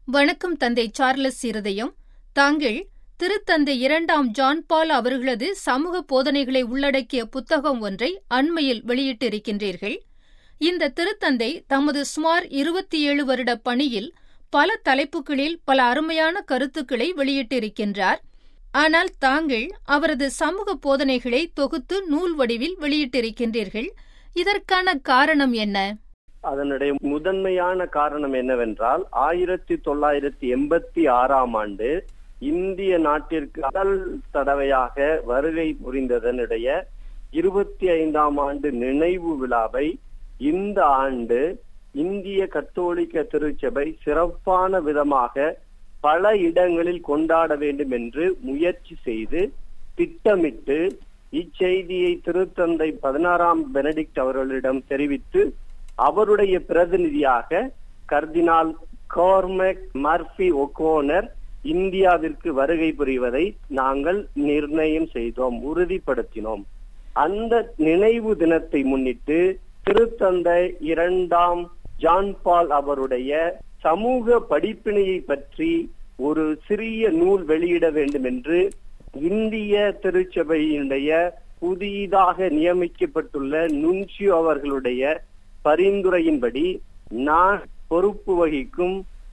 வணக்கம் தந்தை சார்லஸ் இருதயம் தாங்கள் திருத்தந்தை இரண்டாம் ஜான் பால் அவர்களது சமூக போதனைகளை உள்ளடக்கிய புத்தகம் ஒன்றை அண்மையில் வெளியிட்டிருக்கின்றீர்கள் இந்த திருத்தந்தை தமது சுமார் இருபத்தி ஏழு வருட பணியில் பல தலைப்புகளில் பல அருமையான கருத்துக்களை வெளியிட்டிருக்கின்றார் ஆனால் தாங்கள் அவரது சமூக போதனைகளை தொகுத்து நூல் வடிவில் வெளியிட்டிருக்கின்றீர்கள் இதற்கான காரணம் என்ன அதனுடைய முதன்மையான காரணம் என்னவென்றால் ஆயிரத்தி தொள்ளாயிரத்தி எண்பத்தி ஆறாம் ஆண்டு இந்திய நாட்டிற்கு முதல் தடவையாக வருகை புரிந்ததனுடைய இருபத்தி ஐந்தாம் ஆண்டு நினைவு விழாவை இந்த ஆண்டு இந்திய கத்தோலிக்க திருச்சபை சிறப்பான விதமாக பல இடங்களில் கொண்டாட வேண்டும் என்று முயற்சி செய்து திட்டமிட்டு இச்செய்தியை திருத்தந்தை பதினாறாம் பெனடிக்ட் அவர்களிடம் தெரிவித்து அவருடைய பிரதிநிதியாக கர்தினால் கோர்மெக் மர்பி ஒகோனர் இந்தியாவிற்கு வருகை புரிவதை நாங்கள் நிர்ணயம் செய்தோம் உறுதிப்படுத்தினோம் அந்த நினைவு தினத்தை முன்னிட்டு திருத்தந்தை இரண்டாம் ஜான் பால் அவருடைய சமூக படிப்பினையை பற்றி ஒரு சிறிய நூல் வெளியிட வேண்டும் என்று இந்திய திருச்சபையினுடைய புதிதாக நியமிக்கப்பட்டுள்ள நுன்சியோ அவர்களுடைய பரிந்துரையின்படி நான் பொறுப்பு வகிக்கும்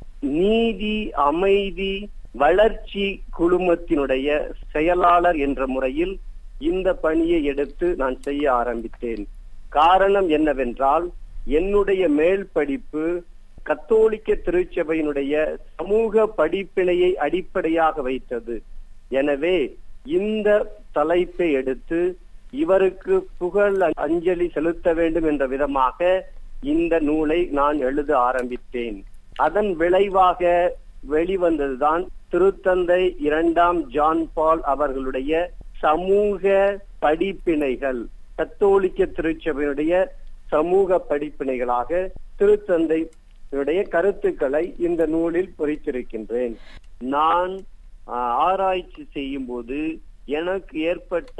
நீதி அமைதி வளர்ச்சி குழுமத்தினுடைய செயலாளர் என்ற முறையில் இந்த பணியை எடுத்து நான் செய்ய ஆரம்பித்தேன் காரணம் என்னவென்றால் என்னுடைய மேல் படிப்பு கத்தோலிக்க திருச்சபையினுடைய சமூக படிப்பினையை அடிப்படையாக வைத்தது எனவே இந்த தலைப்பை எடுத்து இவருக்கு புகழ் அஞ்சலி செலுத்த வேண்டும் என்ற விதமாக இந்த நூலை நான் எழுத ஆரம்பித்தேன் அதன் விளைவாக வெளிவந்ததுதான் திருத்தந்தை இரண்டாம் ஜான் பால் அவர்களுடைய சமூக படிப்பினைகள் கத்தோலிக்க திருச்சபையுடைய சமூக படிப்பினைகளாக திருத்தந்தையுடைய கருத்துக்களை இந்த நூலில் பொறித்திருக்கின்றேன் நான் ஆராய்ச்சி செய்யும் போது எனக்கு ஏற்பட்ட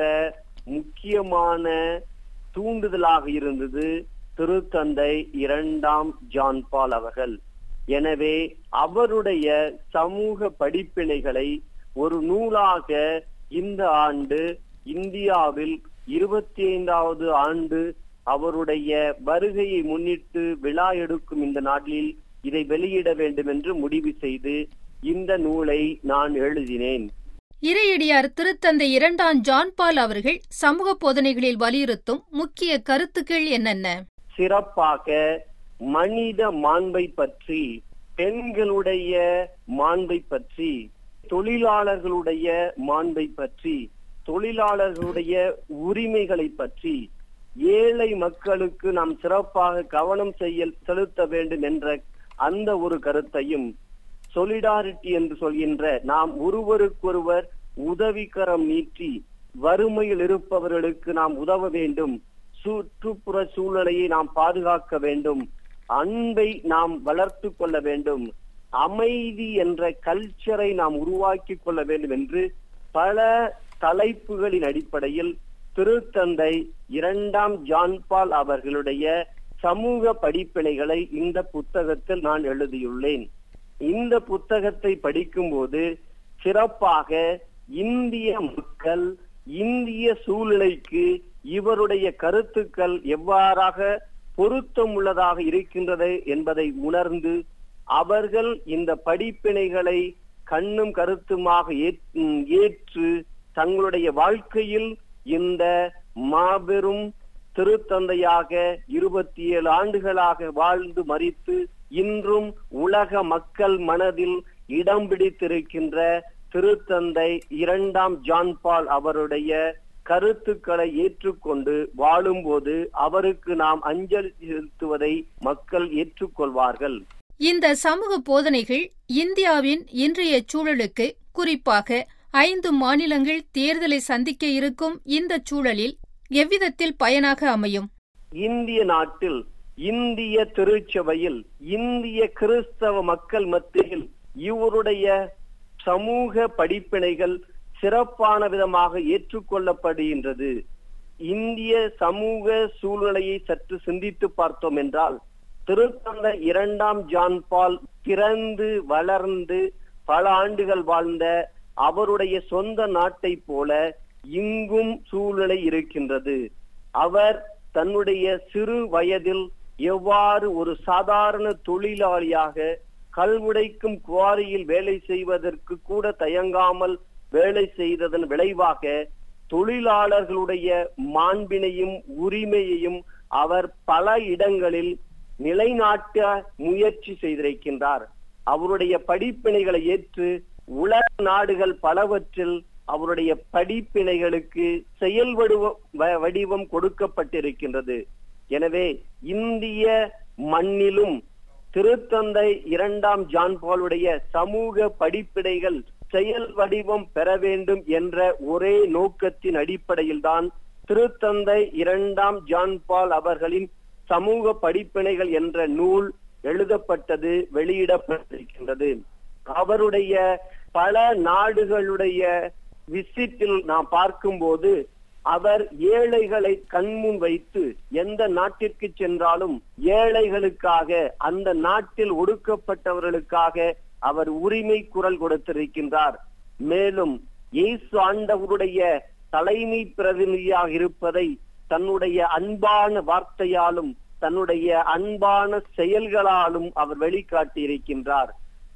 முக்கியமான தூண்டுதலாக இருந்தது திருத்தந்தை இரண்டாம் ஜான் பால் அவர்கள் எனவே அவருடைய சமூக படிப்பினைகளை ஒரு நூலாக இந்த ஆண்டு இந்தியாவில் இருபத்தி ஐந்தாவது ஆண்டு அவருடைய வருகையை முன்னிட்டு விழா எடுக்கும் இந்த நாட்டில் இதை வெளியிட வேண்டும் என்று முடிவு செய்து இந்த நூலை நான் எழுதினேன் இறையடியார் திருத்தந்தை இரண்டாம் ஜான் பால் அவர்கள் சமூக போதனைகளில் வலியுறுத்தும் முக்கிய கருத்துக்கள் என்னென்ன சிறப்பாக மனித மாண்பை பற்றி பெண்களுடைய மாண்பை பற்றி தொழிலாளர்களுடைய மாண்பை பற்றி தொழிலாளர்களுடைய உரிமைகளை பற்றி ஏழை மக்களுக்கு நாம் சிறப்பாக கவனம் செய்ய செலுத்த வேண்டும் என்ற அந்த ஒரு கருத்தையும் சொலிடாரிட்டி என்று சொல்கின்ற நாம் ஒருவருக்கொருவர் உதவிக்கரம் நீட்டி வறுமையில் இருப்பவர்களுக்கு நாம் உதவ வேண்டும் சுற்றுப்புற சூழ்நிலையை நாம் பாதுகாக்க வேண்டும் அன்பை நாம் வளர்த்து கொள்ள வேண்டும் அமைதி என்ற கல்ச்சரை நாம் உருவாக்கி கொள்ள வேண்டும் என்று பல தலைப்புகளின் அடிப்படையில் திருத்தந்தை இரண்டாம் ஜான்பால் அவர்களுடைய சமூக படிப்பினைகளை இந்த புத்தகத்தில் நான் எழுதியுள்ளேன் இந்த புத்தகத்தை படிக்கும்போது சிறப்பாக இந்திய மக்கள் இந்திய சூழ்நிலைக்கு இவருடைய கருத்துக்கள் எவ்வாறாக பொருத்தம் உள்ளதாக இருக்கின்றது என்பதை உணர்ந்து அவர்கள் இந்த படிப்பினைகளை கண்ணும் கருத்துமாக ஏற்று தங்களுடைய வாழ்க்கையில் இந்த மாபெரும் திருத்தந்தையாக இருபத்தி ஏழு ஆண்டுகளாக வாழ்ந்து மறித்து இன்றும் உலக மக்கள் மனதில் இடம் பிடித்திருக்கின்ற திருத்தந்தை இரண்டாம் ஜான்பால் அவருடைய கருத்துக்களை ஏற்றுக்கொண்டு வாழும்போது அவருக்கு நாம் அஞ்சலி செலுத்துவதை மக்கள் ஏற்றுக்கொள்வார்கள் இந்த சமூக போதனைகள் இந்தியாவின் இன்றைய சூழலுக்கு குறிப்பாக ஐந்து மாநிலங்கள் தேர்தலை சந்திக்க இருக்கும் இந்த சூழலில் எவ்விதத்தில் பயனாக அமையும் இந்திய நாட்டில் இந்திய திருச்சபையில் இந்திய கிறிஸ்தவ மக்கள் மத்தியில் இவருடைய சமூக படிப்பினைகள் சிறப்பான விதமாக ஏற்றுக்கொள்ளப்படுகின்றது இந்திய சமூக சூழ்நிலையை சற்று சிந்தித்து பார்த்தோம் என்றால் திருத்தந்தை இரண்டாம் ஜான் பால் பிறந்து வளர்ந்து பல ஆண்டுகள் வாழ்ந்த அவருடைய சொந்த நாட்டை போல இங்கும் சூழ்நிலை இருக்கின்றது அவர் தன்னுடைய சிறு வயதில் எவ்வாறு ஒரு சாதாரண தொழிலாளியாக கல்வுடைக்கும் குவாரியில் வேலை செய்வதற்கு கூட தயங்காமல் வேலை செய்ததன் விளைவாக தொழிலாளர்களுடைய மாண்பினையும் உரிமையையும் அவர் பல இடங்களில் நிலைநாட்ட முயற்சி செய்திருக்கின்றார் அவருடைய படிப்பினைகளை ஏற்று உலக நாடுகள் பலவற்றில் அவருடைய படிப்பினைகளுக்கு செயல் வடிவம் கொடுக்கப்பட்டிருக்கின்றது எனவே இந்திய மண்ணிலும் திருத்தந்தை இரண்டாம் ஜான் பாலுடைய சமூக படிப்பினைகள் செயல் வடிவம் பெற வேண்டும் என்ற ஒரே நோக்கத்தின் அடிப்படையில் தான் திருத்தந்தை இரண்டாம் ஜான் பால் அவர்களின் சமூக படிப்பினைகள் என்ற நூல் எழுதப்பட்டது வெளியிடப்பட்டிருக்கின்றது அவருடைய பல நாடுகளுடைய விசிட்டில் நாம் பார்க்கும்போது அவர் ஏழைகளை கண்முன் வைத்து எந்த நாட்டிற்கு சென்றாலும் ஏழைகளுக்காக அந்த நாட்டில் ஒடுக்கப்பட்டவர்களுக்காக அவர் உரிமை குரல் கொடுத்திருக்கின்றார் மேலும் இயேசு ஆண்டவருடைய தலைமை பிரதிநிதியாக இருப்பதை தன்னுடைய அன்பான வார்த்தையாலும் தன்னுடைய அன்பான செயல்களாலும் அவர் வெளிக்காட்டி இருக்கின்றார்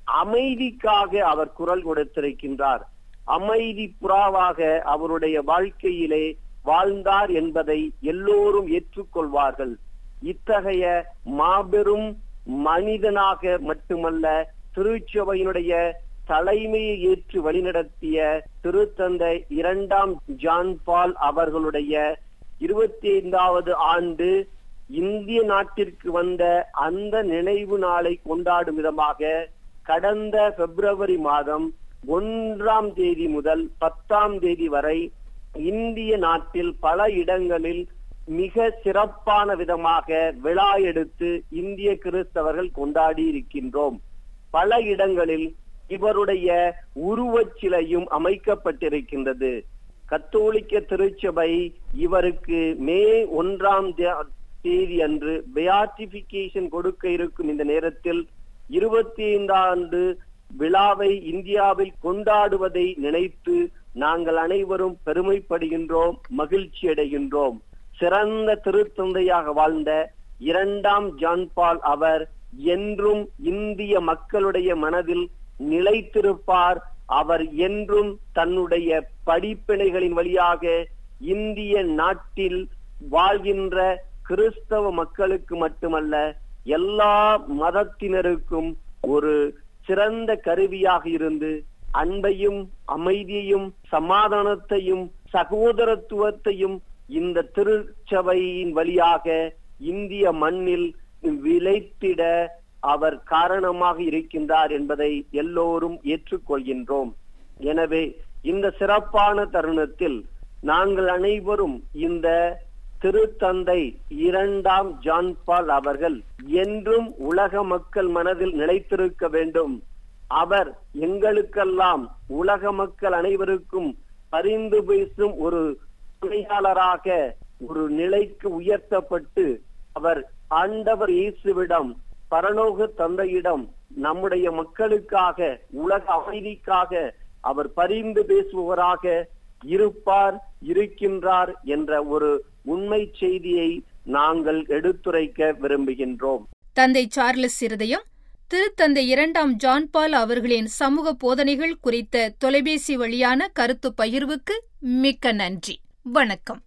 அமைதிக்காக அவர் குரல் கொடுத்திருக்கின்றார் அமைதி புறாவாக அவருடைய வாழ்க்கையிலே வாழ்ந்தார் என்பதை எல்லோரும் ஏற்றுக்கொள்வார்கள் இத்தகைய மாபெரும் மனிதனாக மட்டுமல்ல திருச்சபையினுடைய தலைமையை ஏற்று வழிநடத்திய திருத்தந்தை இரண்டாம் ஜான் பால் அவர்களுடைய இருபத்தி ஐந்தாவது ஆண்டு இந்திய நாட்டிற்கு வந்த அந்த நினைவு நாளை கொண்டாடும் விதமாக கடந்த பிப்ரவரி மாதம் ஒன்றாம் தேதி முதல் பத்தாம் தேதி வரை இந்திய நாட்டில் பல இடங்களில் மிக சிறப்பான விதமாக விழா எடுத்து இந்திய கிறிஸ்தவர்கள் கொண்டாடி இருக்கின்றோம் பல இடங்களில் இவருடைய உருவச் சிலையும் அமைக்கப்பட்டிருக்கின்றது கத்தோலிக்க திருச்சபை இவருக்கு மே ஒன்றாம் தேதி அன்று பெயாட்டிபிகேஷன் கொடுக்க இருக்கும் இந்த நேரத்தில் இருபத்தி ஐந்தாண்டு விழாவை இந்தியாவில் கொண்டாடுவதை நினைத்து நாங்கள் அனைவரும் பெருமைப்படுகின்றோம் மகிழ்ச்சி அடைகின்றோம் சிறந்த திருத்தந்தையாக வாழ்ந்த இரண்டாம் ஜான்பால் அவர் என்றும் இந்திய மக்களுடைய மனதில் நிலைத்திருப்பார் அவர் என்றும் தன்னுடைய படிப்பினைகளின் வழியாக இந்திய நாட்டில் வாழ்கின்ற கிறிஸ்தவ மக்களுக்கு மட்டுமல்ல எல்லா மதத்தினருக்கும் ஒரு சிறந்த கருவியாக இருந்து அன்பையும் அமைதியையும் சமாதானத்தையும் சகோதரத்துவத்தையும் இந்த திருச்சபையின் வழியாக இந்திய மண்ணில் விளைத்திட அவர் காரணமாக இருக்கின்றார் என்பதை எல்லோரும் ஏற்றுக்கொள்கின்றோம் எனவே இந்த சிறப்பான தருணத்தில் நாங்கள் அனைவரும் இந்த திருத்தந்தை இரண்டாம் ஜான் பால் அவர்கள் என்றும் உலக மக்கள் மனதில் நிலைத்திருக்க வேண்டும் அவர் எங்களுக்கெல்லாம் உலக மக்கள் அனைவருக்கும் பரிந்து பேசும் ஒரு துணையாளராக ஒரு நிலைக்கு உயர்த்தப்பட்டு அவர் ஆண்டவர் இயேசுவிடம் பரலோக தந்தையிடம் நம்முடைய மக்களுக்காக உலக அமைதிக்காக அவர் பரிந்து பேசுபவராக இருப்பார் இருக்கின்றார் என்ற ஒரு உண்மை செய்தியை நாங்கள் எடுத்துரைக்க விரும்புகின்றோம் தந்தை சார்லஸ் இருதயம் திருத்தந்தை இரண்டாம் ஜான் பால் அவர்களின் சமூக போதனைகள் குறித்த தொலைபேசி வழியான கருத்து பகிர்வுக்கு மிக்க நன்றி வணக்கம்